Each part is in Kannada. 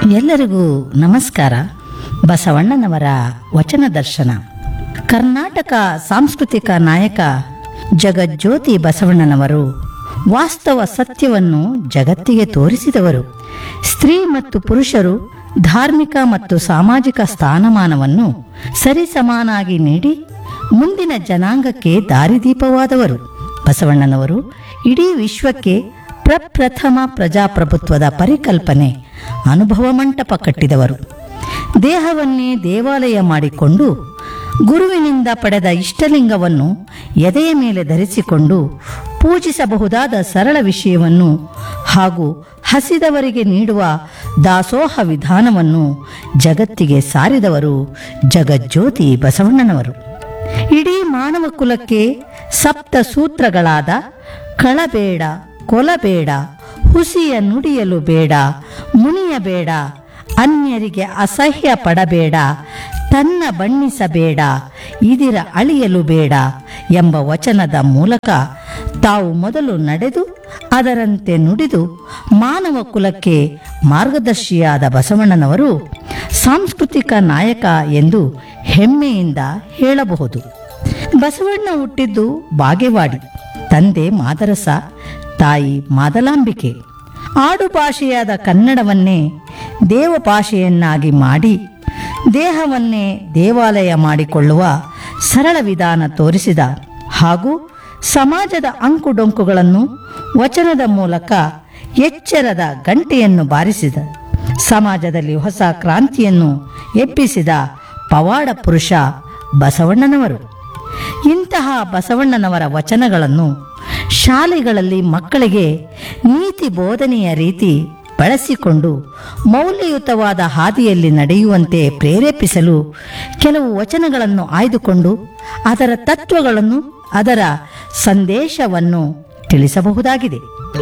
ಎಲ್ಲರಿಗೂ ನಮಸ್ಕಾರ ಬಸವಣ್ಣನವರ ವಚನ ದರ್ಶನ ಕರ್ನಾಟಕ ಸಾಂಸ್ಕೃತಿಕ ನಾಯಕ ಜಗಜ್ಯೋತಿ ಬಸವಣ್ಣನವರು ವಾಸ್ತವ ಸತ್ಯವನ್ನು ಜಗತ್ತಿಗೆ ತೋರಿಸಿದವರು ಸ್ತ್ರೀ ಮತ್ತು ಪುರುಷರು ಧಾರ್ಮಿಕ ಮತ್ತು ಸಾಮಾಜಿಕ ಸ್ಥಾನಮಾನವನ್ನು ಸರಿಸಮಾನಾಗಿ ನೀಡಿ ಮುಂದಿನ ಜನಾಂಗಕ್ಕೆ ದಾರಿದೀಪವಾದವರು ಬಸವಣ್ಣನವರು ಇಡೀ ವಿಶ್ವಕ್ಕೆ ಪ್ರಪ್ರಥಮ ಪ್ರಜಾಪ್ರಭುತ್ವದ ಪರಿಕಲ್ಪನೆ ಅನುಭವ ಮಂಟಪ ಕಟ್ಟಿದವರು ದೇಹವನ್ನೇ ದೇವಾಲಯ ಮಾಡಿಕೊಂಡು ಗುರುವಿನಿಂದ ಪಡೆದ ಇಷ್ಟಲಿಂಗವನ್ನು ಎದೆಯ ಮೇಲೆ ಧರಿಸಿಕೊಂಡು ಪೂಜಿಸಬಹುದಾದ ಸರಳ ವಿಷಯವನ್ನು ಹಾಗೂ ಹಸಿದವರಿಗೆ ನೀಡುವ ದಾಸೋಹ ವಿಧಾನವನ್ನು ಜಗತ್ತಿಗೆ ಸಾರಿದವರು ಜಗಜ್ಯೋತಿ ಬಸವಣ್ಣನವರು ಇಡೀ ಮಾನವ ಕುಲಕ್ಕೆ ಸಪ್ತ ಸೂತ್ರಗಳಾದ ಕಳಬೇಡ ಕೊಲಬೇಡ ಹುಸಿಯ ನುಡಿಯಲು ಬೇಡ ಮುನಿಯಬೇಡ ಅನ್ಯರಿಗೆ ಅಸಹ್ಯ ಪಡಬೇಡ ತನ್ನ ಬಣ್ಣಿಸಬೇಡ ಇದಿರ ಅಳಿಯಲು ಬೇಡ ಎಂಬ ವಚನದ ಮೂಲಕ ತಾವು ಮೊದಲು ನಡೆದು ಅದರಂತೆ ನುಡಿದು ಮಾನವ ಕುಲಕ್ಕೆ ಮಾರ್ಗದರ್ಶಿಯಾದ ಬಸವಣ್ಣನವರು ಸಾಂಸ್ಕೃತಿಕ ನಾಯಕ ಎಂದು ಹೆಮ್ಮೆಯಿಂದ ಹೇಳಬಹುದು ಬಸವಣ್ಣ ಹುಟ್ಟಿದ್ದು ಬಾಗೇವಾಡಿ ತಂದೆ ಮಾದರಸ ತಾಯಿ ಮಾದಲಾಂಬಿಕೆ ಆಡು ಭಾಷೆಯಾದ ಕನ್ನಡವನ್ನೇ ದೇವ ಭಾಷೆಯನ್ನಾಗಿ ಮಾಡಿ ದೇಹವನ್ನೇ ದೇವಾಲಯ ಮಾಡಿಕೊಳ್ಳುವ ಸರಳ ವಿಧಾನ ತೋರಿಸಿದ ಹಾಗೂ ಸಮಾಜದ ಅಂಕುಡೊಂಕುಗಳನ್ನು ವಚನದ ಮೂಲಕ ಎಚ್ಚರದ ಗಂಟೆಯನ್ನು ಬಾರಿಸಿದ ಸಮಾಜದಲ್ಲಿ ಹೊಸ ಕ್ರಾಂತಿಯನ್ನು ಎಬ್ಬಿಸಿದ ಪವಾಡ ಪುರುಷ ಬಸವಣ್ಣನವರು ಇಂತಹ ಬಸವಣ್ಣನವರ ವಚನಗಳನ್ನು ಶಾಲೆಗಳಲ್ಲಿ ಮಕ್ಕಳಿಗೆ ನೀತಿ ಬೋಧನೆಯ ರೀತಿ ಬಳಸಿಕೊಂಡು ಮೌಲ್ಯಯುತವಾದ ಹಾದಿಯಲ್ಲಿ ನಡೆಯುವಂತೆ ಪ್ರೇರೇಪಿಸಲು ಕೆಲವು ವಚನಗಳನ್ನು ಆಯ್ದುಕೊಂಡು ಅದರ ತತ್ವಗಳನ್ನು ಅದರ ಸಂದೇಶವನ್ನು ತಿಳಿಸಬಹುದಾಗಿದೆ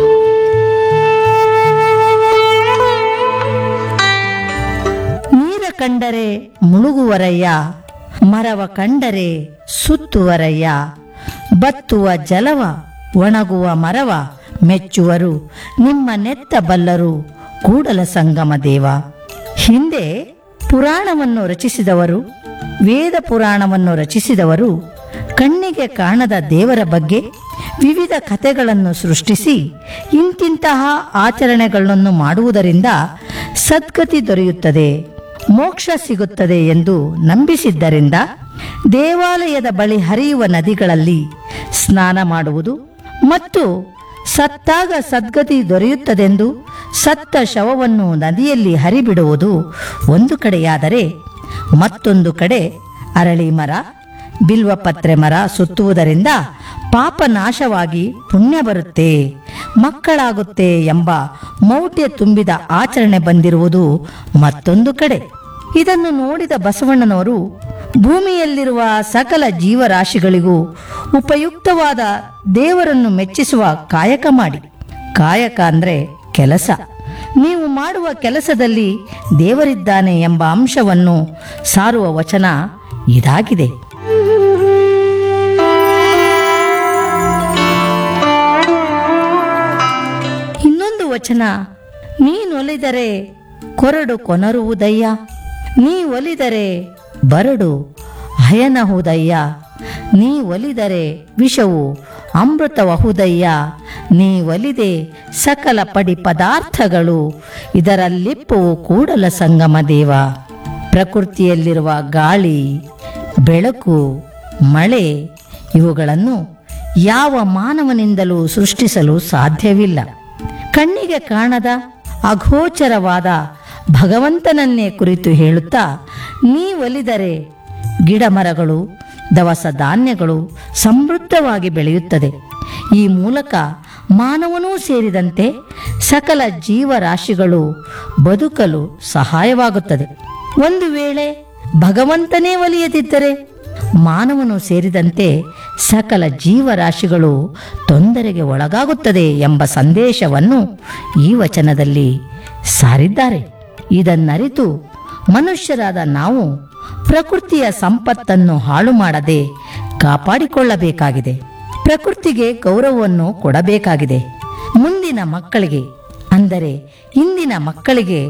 ನೀರ ಕಂಡರೆ ಮುಳುಗುವರಯ್ಯ ಮರವ ಕಂಡರೆ ಸುತ್ತುವರಯ್ಯ ಬತ್ತುವ ಜಲವ ಒಣಗುವ ಮರವ ಮೆಚ್ಚುವರು ನಿಮ್ಮ ನೆತ್ತ ಬಲ್ಲರು ಕೂಡಲ ಸಂಗಮ ದೇವ ಹಿಂದೆ ಪುರಾಣವನ್ನು ರಚಿಸಿದವರು ವೇದ ಪುರಾಣವನ್ನು ರಚಿಸಿದವರು ಕಣ್ಣಿಗೆ ಕಾಣದ ದೇವರ ಬಗ್ಗೆ ವಿವಿಧ ಕಥೆಗಳನ್ನು ಸೃಷ್ಟಿಸಿ ಇಂತಿಂತಹ ಆಚರಣೆಗಳನ್ನು ಮಾಡುವುದರಿಂದ ಸದ್ಗತಿ ದೊರೆಯುತ್ತದೆ ಮೋಕ್ಷ ಸಿಗುತ್ತದೆ ಎಂದು ನಂಬಿಸಿದ್ದರಿಂದ ದೇವಾಲಯದ ಬಳಿ ಹರಿಯುವ ನದಿಗಳಲ್ಲಿ ಸ್ನಾನ ಮಾಡುವುದು ಮತ್ತು ಸತ್ತಾಗ ಸದ್ಗತಿ ದೊರೆಯುತ್ತದೆಂದು ಸತ್ತ ಶವವನ್ನು ನದಿಯಲ್ಲಿ ಹರಿಬಿಡುವುದು ಒಂದು ಕಡೆಯಾದರೆ ಮತ್ತೊಂದು ಕಡೆ ಅರಳಿ ಮರ ಬಿಲ್ವಪತ್ರೆ ಮರ ಸುತ್ತುವುದರಿಂದ ಪಾಪ ನಾಶವಾಗಿ ಪುಣ್ಯ ಬರುತ್ತೆ ಮಕ್ಕಳಾಗುತ್ತೆ ಎಂಬ ಮೌಢ್ಯ ತುಂಬಿದ ಆಚರಣೆ ಬಂದಿರುವುದು ಮತ್ತೊಂದು ಕಡೆ ಇದನ್ನು ನೋಡಿದ ಬಸವಣ್ಣನವರು ಭೂಮಿಯಲ್ಲಿರುವ ಸಕಲ ಜೀವರಾಶಿಗಳಿಗೂ ಉಪಯುಕ್ತವಾದ ದೇವರನ್ನು ಮೆಚ್ಚಿಸುವ ಕಾಯಕ ಮಾಡಿ ಕಾಯಕ ಅಂದ್ರೆ ಕೆಲಸ ನೀವು ಮಾಡುವ ಕೆಲಸದಲ್ಲಿ ದೇವರಿದ್ದಾನೆ ಎಂಬ ಅಂಶವನ್ನು ಸಾರುವ ವಚನ ಇದಾಗಿದೆ ಇನ್ನೊಂದು ವಚನ ನೀನೊಲಿದರೆ ಕೊರಡು ಕೊನರುವುದಯ್ಯ ನೀ ಒಲಿದರೆ ಬರಡು ಹಯನಹುದಯ್ಯ ನೀ ಒಲಿದರೆ ವಿಷವು ಅಮೃತವಹುದಯ್ಯ ನೀ ಒಲಿದೆ ಸಕಲ ಪಡಿ ಪದಾರ್ಥಗಳು ಇದರಲ್ಲಿಪ್ಪುವು ಕೂಡಲ ಸಂಗಮ ದೇವ ಪ್ರಕೃತಿಯಲ್ಲಿರುವ ಗಾಳಿ ಬೆಳಕು ಮಳೆ ಇವುಗಳನ್ನು ಯಾವ ಮಾನವನಿಂದಲೂ ಸೃಷ್ಟಿಸಲು ಸಾಧ್ಯವಿಲ್ಲ ಕಣ್ಣಿಗೆ ಕಾಣದ ಅಗೋಚರವಾದ ಭಗವಂತನನ್ನೇ ಕುರಿತು ಹೇಳುತ್ತಾ ನೀ ಒಲಿದರೆ ಗಿಡ ಮರಗಳು ದವಸ ಧಾನ್ಯಗಳು ಸಮೃದ್ಧವಾಗಿ ಬೆಳೆಯುತ್ತದೆ ಈ ಮೂಲಕ ಮಾನವನೂ ಸೇರಿದಂತೆ ಸಕಲ ಜೀವರಾಶಿಗಳು ಬದುಕಲು ಸಹಾಯವಾಗುತ್ತದೆ ಒಂದು ವೇಳೆ ಭಗವಂತನೇ ಒಲಿಯದಿದ್ದರೆ ಮಾನವನು ಸೇರಿದಂತೆ ಸಕಲ ಜೀವರಾಶಿಗಳು ತೊಂದರೆಗೆ ಒಳಗಾಗುತ್ತದೆ ಎಂಬ ಸಂದೇಶವನ್ನು ಈ ವಚನದಲ್ಲಿ ಸಾರಿದ್ದಾರೆ ಇದನ್ನರಿತು ಮನುಷ್ಯರಾದ ನಾವು ಪ್ರಕೃತಿಯ ಸಂಪತ್ತನ್ನು ಹಾಳು ಮಾಡದೆ ಕಾಪಾಡಿಕೊಳ್ಳಬೇಕಾಗಿದೆ ಪ್ರಕೃತಿಗೆ ಗೌರವವನ್ನು ಕೊಡಬೇಕಾಗಿದೆ ಮುಂದಿನ ಮಕ್ಕಳಿಗೆ ಅಂದರೆ ಇಂದಿನ ಮಕ್ಕಳಿಗೆ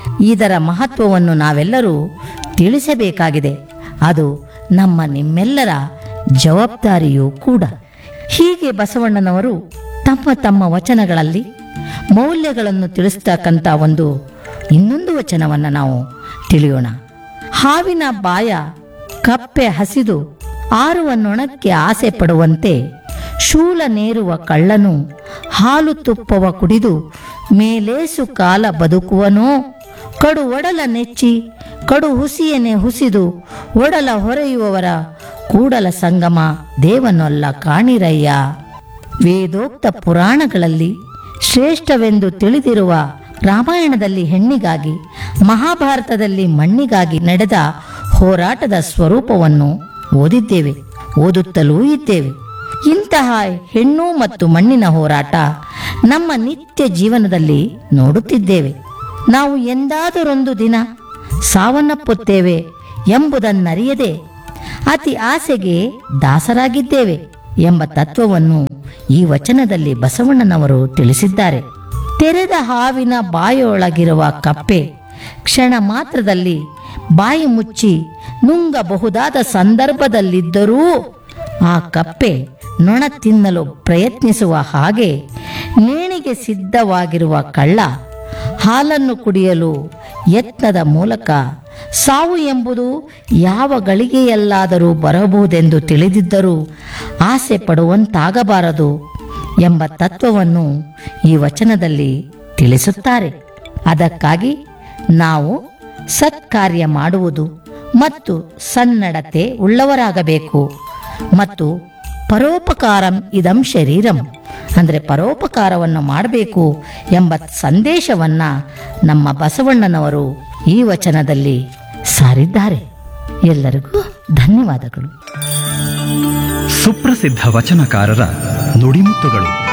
ಇದರ ಮಹತ್ವವನ್ನು ನಾವೆಲ್ಲರೂ ತಿಳಿಸಬೇಕಾಗಿದೆ ಅದು ನಮ್ಮ ನಿಮ್ಮೆಲ್ಲರ ಜವಾಬ್ದಾರಿಯೂ ಕೂಡ ಹೀಗೆ ಬಸವಣ್ಣನವರು ತಮ್ಮ ತಮ್ಮ ವಚನಗಳಲ್ಲಿ ಮೌಲ್ಯಗಳನ್ನು ತಿಳಿಸ್ತಕ್ಕಂಥ ಒಂದು ಇನ್ನೊಂದು ವಚನವನ್ನು ನಾವು ತಿಳಿಯೋಣ ಹಾವಿನ ಬಾಯ ಕಪ್ಪೆ ಹಸಿದು ಆರುವ ನೊಣಕ್ಕೆ ಆಸೆ ಪಡುವಂತೆ ಶೂಲ ನೇರುವ ಕಳ್ಳನು ಹಾಲು ತುಪ್ಪವ ಕುಡಿದು ಮೇಲೇಸು ಕಾಲ ಬದುಕುವನೋ ಕಡು ಒಡಲ ನೆಚ್ಚಿ ಕಡು ಹುಸಿಯನೆ ಹುಸಿದು ಒಡಲ ಹೊರೆಯುವವರ ಕೂಡಲ ಸಂಗಮ ದೇವನೊಲ್ಲ ಕಾಣಿರಯ್ಯ ವೇದೋಕ್ತ ಪುರಾಣಗಳಲ್ಲಿ ಶ್ರೇಷ್ಠವೆಂದು ತಿಳಿದಿರುವ ರಾಮಾಯಣದಲ್ಲಿ ಹೆಣ್ಣಿಗಾಗಿ ಮಹಾಭಾರತದಲ್ಲಿ ಮಣ್ಣಿಗಾಗಿ ನಡೆದ ಹೋರಾಟದ ಸ್ವರೂಪವನ್ನು ಓದಿದ್ದೇವೆ ಓದುತ್ತಲೂ ಇದ್ದೇವೆ ಇಂತಹ ಹೆಣ್ಣು ಮತ್ತು ಮಣ್ಣಿನ ಹೋರಾಟ ನಮ್ಮ ನಿತ್ಯ ಜೀವನದಲ್ಲಿ ನೋಡುತ್ತಿದ್ದೇವೆ ನಾವು ಎಂದಾದರೊಂದು ದಿನ ಸಾವನ್ನಪ್ಪುತ್ತೇವೆ ಎಂಬುದನ್ನರಿಯದೆ ಅತಿ ಆಸೆಗೆ ದಾಸರಾಗಿದ್ದೇವೆ ಎಂಬ ತತ್ವವನ್ನು ಈ ವಚನದಲ್ಲಿ ಬಸವಣ್ಣನವರು ತಿಳಿಸಿದ್ದಾರೆ ತೆರೆದ ಹಾವಿನ ಬಾಯೊಳಗಿರುವ ಕಪ್ಪೆ ಕ್ಷಣ ಮಾತ್ರದಲ್ಲಿ ಬಾಯಿ ಮುಚ್ಚಿ ನುಂಗಬಹುದಾದ ಸಂದರ್ಭದಲ್ಲಿದ್ದರೂ ಆ ಕಪ್ಪೆ ನೊಣ ತಿನ್ನಲು ಪ್ರಯತ್ನಿಸುವ ಹಾಗೆ ನೇಣಿಗೆ ಸಿದ್ಧವಾಗಿರುವ ಕಳ್ಳ ಹಾಲನ್ನು ಕುಡಿಯಲು ಯತ್ನದ ಮೂಲಕ ಸಾವು ಎಂಬುದು ಯಾವ ಗಳಿಗೆಯಲ್ಲಾದರೂ ಬರಬಹುದೆಂದು ತಿಳಿದಿದ್ದರೂ ಆಸೆ ಪಡುವಂತಾಗಬಾರದು ಎಂಬ ತತ್ವವನ್ನು ಈ ವಚನದಲ್ಲಿ ತಿಳಿಸುತ್ತಾರೆ ಅದಕ್ಕಾಗಿ ನಾವು ಸತ್ಕಾರ್ಯ ಮಾಡುವುದು ಮತ್ತು ಸನ್ನಡತೆ ಉಳ್ಳವರಾಗಬೇಕು ಮತ್ತು ಪರೋಪಕಾರಂ ಇದಂ ಶರೀರಂ ಅಂದರೆ ಪರೋಪಕಾರವನ್ನು ಮಾಡಬೇಕು ಎಂಬ ಸಂದೇಶವನ್ನು ನಮ್ಮ ಬಸವಣ್ಣನವರು ಈ ವಚನದಲ್ಲಿ ಸಾರಿದ್ದಾರೆ ಎಲ್ಲರಿಗೂ ಧನ್ಯವಾದಗಳು ಸುಪ್ರಸಿದ್ಧ ವಚನಕಾರರ ನುಡಿಮುತ್ತುಗಳು